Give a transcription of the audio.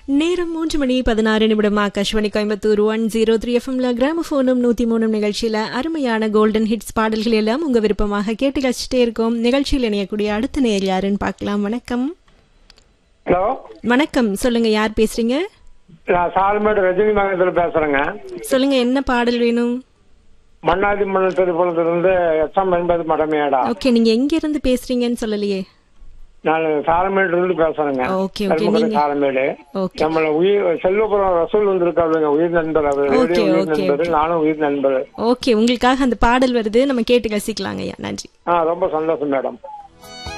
நேரம் மூன்று மணி பதினாறு நிமிடம் Akashvani Coimbatore one zero three எஃப்எம்ல கிராமபோனும் நூத்தி மூணும் நிகழ்ச்சியில அருமையான கோல்டன் ஹிட்ஸ் பாடல்கள் எல்லாம் உங்க விருப்பமாக கேட்டு கழிச்சிட்டே இருக்கோம் நிகழ்ச்சியில் இணையக்கூடிய அடுத்த நேர் யாருன்னு பார்க்கலாம் வணக்கம் ஹலோ வணக்கம் சொல்லுங்க யார் பேசுறீங்க நான் சால்மேடு ரஜினி மகத்தில் பேசுறேங்க சொல்லுங்க என்ன பாடல் வேணும் மன்னாதி மன்னன் திருப்பலத்திலிருந்து எஸ்எம் என்பது மடமையாடா ஓகே நீங்க எங்க இருந்து பேசுறீங்கன்னு சொல்லலையே நான் சாலமேடு இருந்து பேசுறேங்க ஓகே, ஓகே, கரும்புக்கடை நீங்க- சாலமேடு ஓகே நம்மள உயிர் செல்வபுரம் ரசூல் வந்திருக்காருங்க உயிர் நண்பர் அவர் ஓகே, ரேடியோ உயிர் ஓகே, நண்பர் நானும் உயிர் நண்பர் ஓகே உங்களுக்காக அந்த பாடல் வருது நம்ம கேட்டு ரசிக்கலாங்க ஐயா நன்றி ஆ ரொம்ப சந்தோஷம் மேடம்